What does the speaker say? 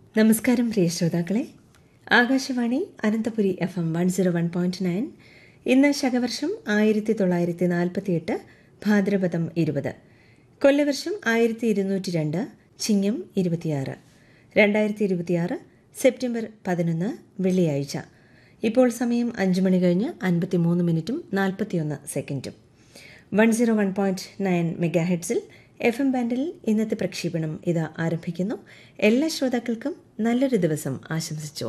നമസ്കാരം പ്രിയ ശ്രോതാക്കളെ Akashvani Ananthapuri F M one zero one point nine ഇന്ന് ശകവർഷം ആയിരത്തി തൊള്ളായിരത്തി നാൽപ്പത്തിയെട്ട് ഭാദ്രപദം ഇരുപത് കൊല്ലവർഷം ആയിരത്തി ഇരുന്നൂറ്റി രണ്ട് ചിങ്ങം ഇരുപത്തിയാറ് രണ്ടായിരത്തി ഇരുപത്തിയാറ് സെപ്റ്റംബർ പതിനൊന്ന് വെള്ളിയാഴ്ച ഇപ്പോൾ സമയം അഞ്ച് മണി കഴിഞ്ഞ് അൻപത്തിമൂന്ന് മിനിറ്റും നാൽപ്പത്തിയൊന്ന് സെക്കൻഡും one zero one point nine mega ഹെഡ്സിൽ എഫ് എം ബാൻഡിൽ ഇന്നത്തെ പ്രക്ഷേപണം ഇത് ആരംഭിക്കുന്നു എല്ലാ ശ്രോതാക്കൾക്കും നല്ലൊരു ദിവസം ആശംസിച്ചു